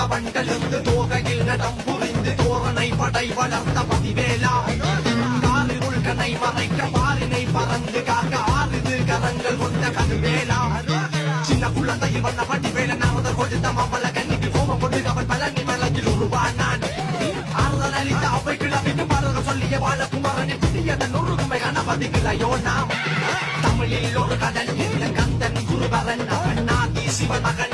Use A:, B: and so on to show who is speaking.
A: வண்டெழுந்து தோகையில் நடம் புரிந்து தோரணை படை வளர்த்த பதிவேலா காரிருள் கனை மறைக்க பாரினை பறந்து காக்க ஆறுது கரங்கள் கொண்ட கதிர்வேலா சின்ன குழந்தையில் வந்த வடிவேல நாமத கொடுத்த மம்மல கண்ணிக்கு கோபம் கொண்டு அவன் பழனி மலையில் உருவானான் ஆறுதல் அளித்த அவை கிளம்பிக்கு மறந்து சொல்லிய வாழகுமாரனை பிடியத நொறுகுமை கணபதிகளையோ நாம் தமிழில் ஒரு கடல் இருந்த கந்தன் குருபரன் அவன் நாதி சிவமகன்